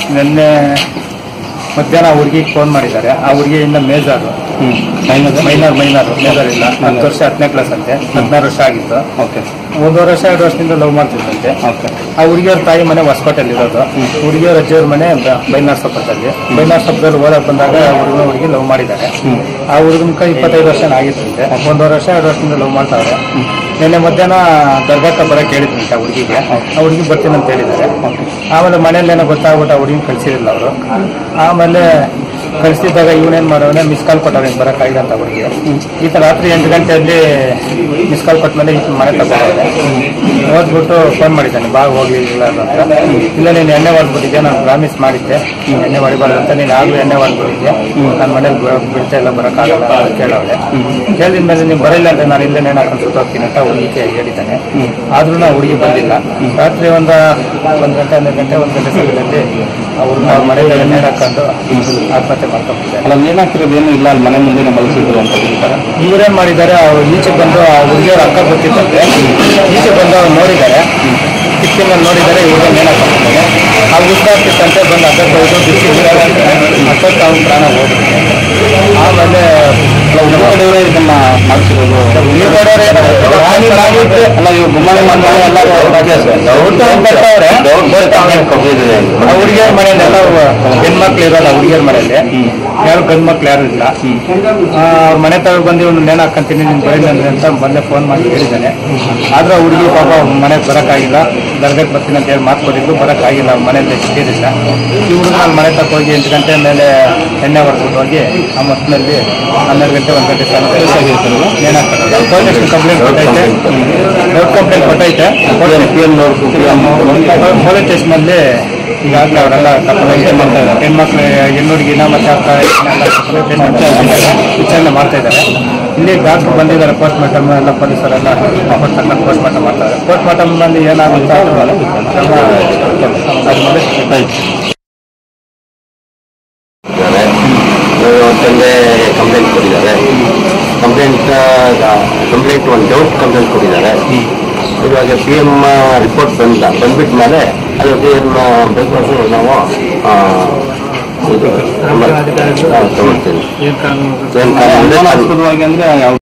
ನಿನ್ನೆ ಮಧ್ಯಾಹ್ನ ಹುಡುಗಿಗೆ ಫೋನ್ ಮಾಡಿದ್ದಾರೆ ಆ ಹುಡುಗಿಯಿಂದ major hmm minor minor major ಇಲ್ಲ ಹತ್ತು ವರ್ಷ ಹತ್ತನೇ ಕ್ಲಾಸ್ ಅಂತೆ ಹದಿನಾರು ವರ್ಷ ಆಗಿತ್ತು ಓಕೆ ಒಂದೂವರೆ ವರ್ಷ ಎರಡು ವರ್ಷದಿಂದ ಲವ್ ಮಾಡ್ತಿದ್ದಂತೆ ಓಕೆ ಆ ಹುಡುಗಿಯವ್ರ ತಾಯಿ ಮನೆ ಹೊಸಕೋಟೆಯಲ್ಲಿ ಇರೋದು ಹುಡುಗಿಯವ್ರ ಅಜ್ಜಿಯವ್ರ ಮನೆ ಬ- ಬೈನಾರ್ ಸೊಪ್ಪದಲ್ಲಿ ಬೈನಾರ್ ಸೊಪ್ಪದಲ್ಲಿ ಓದಕ್ ಬಂದಾಗ ಹುಡುಗನ ಹುಡುಗಿ ಲವ್ ಮಾಡಿದ್ದಾರೆ ಆ ಹುಡುಗನ ಕೈ ಇಪ್ಪತ್ತೈದು ವರ್ಷ ಆಗಿತ್ತಂತೆ ಒಂದೂವರೆ ವರ್ಷ ಎರಡು ವರ್ಷದಿಂದ ಲವ್ ಮಾಡ್ತಾವ್ರೆ ನಿನ್ನೆ ಮಧ್ಯಾಹ್ನ ದರ್ಗಾಕ್ಕ ಬರಕ್ ಹೇಳಿದ್ರಂತೆ ಆ ಹುಡುಗಿಗೆ ಆ ಹುಡುಗಿ ಬರ್ತೀನಿ ಅಂತ ಹೇಳಿದ್ದಾರೆ ಆಮೇಲೆ ಮನೇಲಿ ಏನೋ ಗೊತ್ತಾಗ್ಬಿಟ್ಟು ಆ ಹುಡುಗಿನ ಕಳ್ಸಿರಲಿಲ್ಲ ಅವರು ಆಮೇಲೆ ಕಳಿಸಿದಾಗ ಇವನೇನ್ ಮಾಡೋನೆ ಮಿಸ್ ಕಾಲ್ ಕೊಟ್ಟವ್ರೆ ಹಿಂಗ್ ಬರಕ್ಕಾಗಿಲ್ಲ ಅಂತ ಹುಡುಗಿ ಈ ತರ ರಾತ್ರಿ ಎಂಟು ಗಂಟೆಯಲ್ಲಿ ಮಿಸ್ ಕಾಲ್ ಕೊಟ್ಟ ಮೇಲೆ ಈತ ಮನೆ ತಗೊಂಡೆ ಓದ್ಬಿಟ್ಟು ಫೋನ್ ಮಾಡಿದ್ದಾನೆ ಬಾ ಹೋಗ್ಲಿಲ್ಲ ಅಂತ ಇಲ್ಲ ನೀನು ಎಣ್ಣೆ ಹೊಡ್ಬಿಟ್ಟಿದ್ದೆ ನಾನು ಪ್ರಾಮಿಸ್ ಮಾಡಿದ್ದೆ ಎಣ್ಣೆ ಹೊಡಿಬಾರ್ದು ಅಂತ ನೀನು ಆಗ್ಲೂ ಎಣ್ಣೆ ಹೊಡ್ಬಿಟ್ಟಿದ್ದೆ ನನ್ನ ಮನೇಲಿ ಬ- ಬಿಡ್ತಾ ಇಲ್ಲ ಬರೋಕ್ಕಾಗಲ್ಲ ಅಂತ ಕೇಳವಳೆ ಕೇಳಿದ ಮೇಲೆ ನೀವು ಬರಲ್ಲ ಅಂದ್ರೆ ನಾನು ಇಲ್ಲೇ ನೇಣು ಹಾಕೊಂಡು ಸುತ್ತೋಗ್ತೀನಿ ಅಂತ ಹುಡುಗಿಗೆ ಹೇಳಿದ್ದಾನೆ ಆದ್ರೂ ಆ ಹುಡುಗಿ ಬಂದಿಲ್ಲ ರಾತ್ರಿ ಒಂದು ಒಂದು ಗಂಟೆ ಹನ್ನೆರಡು ಗಂಟೆ ಒಂದು ಗಂಟೆ ಸಮಯದಲ್ಲಿ ಅವ್ರನ್ನ ಅವ್ರ ಮನೆಯಲ್ಲಿ ನೇಣು ಹಾಕೊಂಡು ಆತ್ಮಹತ್ಯೆ ಮಾಡ್ಕೊಂಡಿದ್ದಾರೆ ಅಲ್ಲ ನೇಣಾಕಿರೋದು ಏನು ಇಲ್ಲ ಅಲ್ಲಿ ಮನೆ ಮುಂದೆ ಮಲಗಿಸಿದ್ರು ಅಂತ ಹೇಳ್ತಾರೆ ಇವ್ರೇನ್ ಮಾಡಿದ್ದಾರೆ ಅವ್ರು ಈಚೆ ಬಂದು ಆ ಹುಡುಗಿಯವ್ರ ಅಕ್ಕ ಗೊತ್ತಿತ್ತಂತೆ ಈಚೆ ಬಂದು ಅವ್ರು ನೋಡಿದ್ದಾರೆ ಕಿಟಕಿನಲ್ಲಿ ನೋಡಿದ್ದಾರೆ ಇವ್ರ ನೇಣಾಕೊಂಡಿದ್ದಾರೆ ಆ ಉದ್ದಾಗ್ತಿತ್ತಂತೆ ಬಂದು ಅದಕ್ಕೆ ಹೋಗಿ ಬಿಸಿ ಅಷ್ಟೊತ್ತು ಅವ್ನ ಪ್ರಾಣ ಹೋಗ್ಬಿಟ್ಟಿದೆ ಆಮೇಲೆ ಕಡೆಯವರೇ ಇದನ್ನ ಮಾಡ್ತಿರೋದು ಈ ಕಡೆಯವ್ರು ಏನೋ ರಾಣಿ ಮಾಡಿದ್ದು ಅಲ್ಲ ಇವ್ರು ಗುಮಾನಿ ಮಾಡ್ತಾರೆ ಎಲ್ಲರೂ ಬರ್ತಾವ್ರೆ. ಆ ಹುಡುಗಿಯರ ಮನೆಯಲ್ಲೆಲ್ಲ ಹೆಣ್ಮಕ್ಳು ಇರೋಲ್ಲ ಹುಡುಗಿಯರ ಮನೆಯಲ್ಲಿ ಯಾರು ಗಂಡ್ ಮಕ್ಳು ಯಾರು ಇಲ್ಲ ಆ, ಅವ್ರ ಮನೆ ತಗ ಬಂದು ಇವ್ನು ನೇಣು ಹಾಕಂತೀನಿ ನೀನು ಬರೀ ಅಂದ್ರೆ ಅಂತ ಮೊನ್ನೆ ಫೋನ್ ಮಾಡಿ ಹೇಳಿದ್ದಾನೆ ಆದ್ರೆ ಆ ಹುಡುಗಿ ಪಾಪ ಅವ್ರ ಮನೆಗೆ ಬರೋಕ್ಕಾಗಿಲ್ಲ ದರ್ಗಕ್ಕೆ ಬರ್ತೀನಿ ಅಂತ ಹೇಳಿ ಮಾತು ಕೊಟ್ಟಿದ್ದು ಬರೋಕ್ಕಾಗಿಲ್ಲ ಅವ್ರ ಮನೆಯಲ್ಲಿ ಸಿಕ್ಕಿರಲಿಲ್ಲ ಈ ಹುಡುಗ ಅಲ್ಲಿ ಮನೆ ತಕ್ಕ ಹೋಗಿ ಎಂಟು ಗಂಟೆ ಮೇಲೆ ಎಣ್ಣೆ ಹೊಡೆದ್ಬಿಟ್ಟು ಹೋಗಿ ಆ ಮೊತ್ತದಲ್ಲಿ ಹನ್ನೆರಡು ಗಂಟೆ ಒಂದು ಗಂಟೆ ನೇಣು ಹಾಕ್ತಾರೆ ಪೊಲೀಸ್ ಕಂಪ್ಲೇಂಟ್ ಕೊಟ್ಟೈತೆ ದೊಡ್ಡ ಕಂಪ್ಲೇಂಟ್ ಕೊಟ್ಟೈತೆ ಪೊಲೀಸ್ ಸ್ಟೇಷನಲ್ಲಿ ಈಗಾಗಲೇ ಅವರೆಲ್ಲ ಹೆಣ್ಮಕ್ಳು ಹೆಣ್ಣು ಹುಡುಗಿನ ಮತ್ತೆ ಅಕ್ಕ ಇದನ್ನೆಲ್ಲ ವಿಚಾರಣೆ ಮಾಡ್ತಾ ಇದ್ದಾರೆ ಇಲ್ಲಿ ಡಾಕ್ಟರ್ ಬಂದಿದ್ದಾರೆ ಪೋಸ್ಟ್ ಮಾರ್ಟಮ್ ಎಲ್ಲ ಪೊಲೀಸರೆಲ್ಲ ತಕ್ಕಂಥ ಪೋಸ್ಟ್ ಮಾರ್ಟಮ್ ಮಾಡ್ತಾರೆ ಪೋಸ್ಟ್ ಮಾರ್ಟಮ್ ಬಂದು ಏನಾಗುತ್ತೆ ಅದು ನಮ್ಮ ಅದ್ರ ಮೇಲೆ ತಂದೆ ಕಂಪ್ಲೇಂಟ್ ಕೊಟ್ಟಿದ್ದಾರೆ ಕಂಪ್ಲೇಂಟ್ ಕಂಪ್ಲೇಂಟ್ ಒಂದು ಡೌಟ್ ಕಂಪ್ಲೇಂಟ್ ಕೊಟ್ಟಿದ್ದಾರೆ ಇವಾಗ ಪಿ ಎಮ್ ರಿಪೋರ್ಟ್ ಬಂದ ಬಂದ್ಬಿಟ್ಟ ಮೇಲೆ ಅದು ಪಿ ಎಮ್ ಬೇಕು ನಾವು ಆ, ಇದು, ತಗೊಳ್ತೀನಿ ಏನ್ ಕಾನೂನು ಏನ್ ಕಾರಣ ಅಂದ್ರೆ ಅನುಮಾನಾಸ್ಪದವಾಗಿ ಅಂದ್ರೆ ಯಾವ